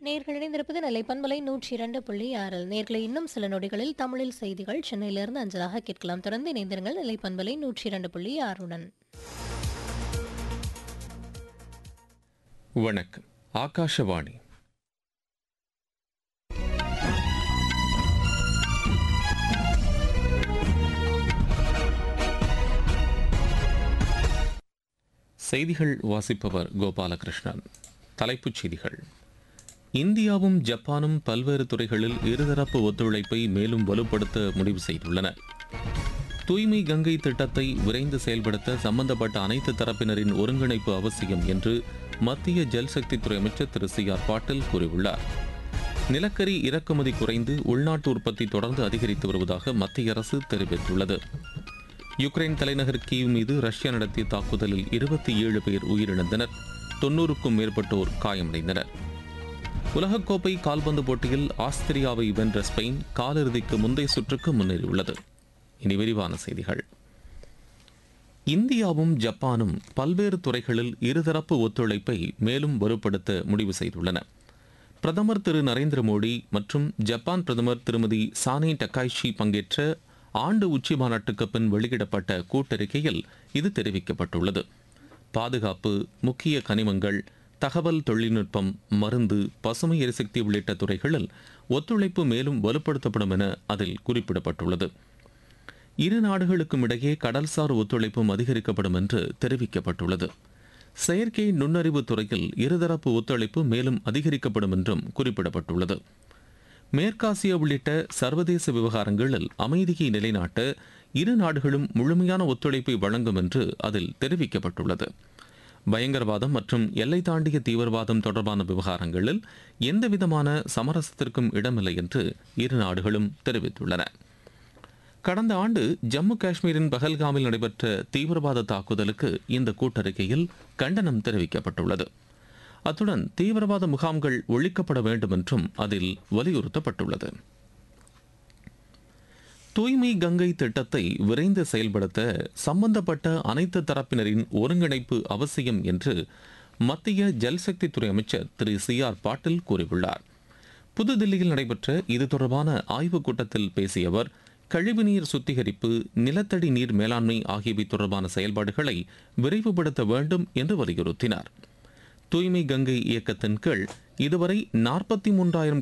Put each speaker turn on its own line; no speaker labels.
நேர்கள் இணைந்திருப்பது நிலை பண்பலை நூற்றி இரண்டு புள்ளி ஆறில் நேர்களை இன்னும் சில நொடிகளில் தமிழில் செய்திகள் சென்னையிலிருந்து அஞ்சலாக கேட்கலாம் தொடர்ந்து இணைந்திருங்கள் நிலை பண்பலை நூற்றி இரண்டு புள்ளி ஆறுடன்
வணக்கம் ஆகாஷவாணி செய்திகள் வாசிப்பவர் கோபாலகிருஷ்ணன் தலைப்புச் செய்திகள் இந்தியாவும் ஜப்பானும் பல்வேறு துறைகளில் இருதரப்பு ஒத்துழைப்பை மேலும் வலுப்படுத்த முடிவு செய்துள்ளன தூய்மை கங்கை திட்டத்தை விரைந்து செயல்படுத்த சம்பந்தப்பட்ட அனைத்து தரப்பினரின் ஒருங்கிணைப்பு அவசியம் என்று மத்திய ஜல்சக்தித்துறை அமைச்சர் திரு சி ஆர் பாட்டீல் கூறியுள்ளார் நிலக்கரி இறக்குமதி குறைந்து உள்நாட்டு உற்பத்தி தொடர்ந்து அதிகரித்து வருவதாக மத்திய அரசு தெரிவித்துள்ளது யுக்ரைன் தலைநகர் கீவ் மீது ரஷ்யா நடத்திய தாக்குதலில் இருபத்தி ஏழு பேர் உயிரிழந்தனர் தொன்னூறுக்கும் மேற்பட்டோர் காயமடைந்தனர் உலகக்கோப்பை கால்பந்து போட்டியில் ஆஸ்திரியாவை வென்ற ஸ்பெயின் காலிறுதிக்கு முந்தைய சுற்றுக்கு முன்னேறியுள்ளது இனி விரிவான செய்திகள் இந்தியாவும் ஜப்பானும் பல்வேறு துறைகளில் இருதரப்பு ஒத்துழைப்பை மேலும் வலுப்படுத்த முடிவு செய்துள்ளன பிரதமர் திரு நரேந்திர மோடி மற்றும் ஜப்பான் பிரதமர் திருமதி சானே டக்காய்ஷி பங்கேற்ற ஆண்டு உச்சி மாநாட்டுக்கு பின் வெளியிடப்பட்ட கூட்டறிக்கையில் இது தெரிவிக்கப்பட்டுள்ளது பாதுகாப்பு முக்கிய கனிமங்கள் தகவல் தொழில்நுட்பம் மருந்து பசுமை எரிசக்தி உள்ளிட்ட துறைகளில் ஒத்துழைப்பு மேலும் வலுப்படுத்தப்படும் என அதில் குறிப்பிடப்பட்டுள்ளது இரு நாடுகளுக்கும் இடையே கடல்சார் ஒத்துழைப்பும் அதிகரிக்கப்படும் என்று தெரிவிக்கப்பட்டுள்ளது செயற்கை நுண்ணறிவு துறையில் இருதரப்பு ஒத்துழைப்பு மேலும் அதிகரிக்கப்படும் என்றும் குறிப்பிடப்பட்டுள்ளது மேற்காசியா உள்ளிட்ட சர்வதேச விவகாரங்களில் அமைதியை நிலைநாட்ட இரு நாடுகளும் முழுமையான ஒத்துழைப்பை வழங்கும் என்று அதில் தெரிவிக்கப்பட்டுள்ளது பயங்கரவாதம் மற்றும் எல்லை தாண்டிய தீவிரவாதம் தொடர்பான விவகாரங்களில் எந்தவிதமான சமரசத்திற்கும் இடமில்லை என்று இரு நாடுகளும் தெரிவித்துள்ளன கடந்த ஆண்டு ஜம்மு காஷ்மீரின் பஹல்காமில் நடைபெற்ற தீவிரவாத தாக்குதலுக்கு இந்த கூட்டறிக்கையில் கண்டனம் தெரிவிக்கப்பட்டுள்ளது அத்துடன் தீவிரவாத முகாம்கள் ஒழிக்கப்பட வேண்டும் என்றும் அதில் வலியுறுத்தப்பட்டுள்ளது தூய்மை கங்கை திட்டத்தை விரைந்து செயல்படுத்த சம்பந்தப்பட்ட அனைத்து தரப்பினரின் ஒருங்கிணைப்பு அவசியம் என்று மத்திய ஜல்சக்தித்துறை அமைச்சர் திரு சி ஆர் பாட்டீல் கூறியுள்ளார் புதுதில்லியில் நடைபெற்ற இது தொடர்பான ஆய்வுக் கூட்டத்தில் பேசிய அவர் கழிவுநீர் சுத்திகரிப்பு நிலத்தடி நீர் மேலாண்மை ஆகியவை தொடர்பான செயல்பாடுகளை விரைவுபடுத்த வேண்டும் என்று வலியுறுத்தினார் தூய்மை கங்கை இயக்கத்தின் கீழ் இதுவரை நாற்பத்தி மூன்றாயிரம்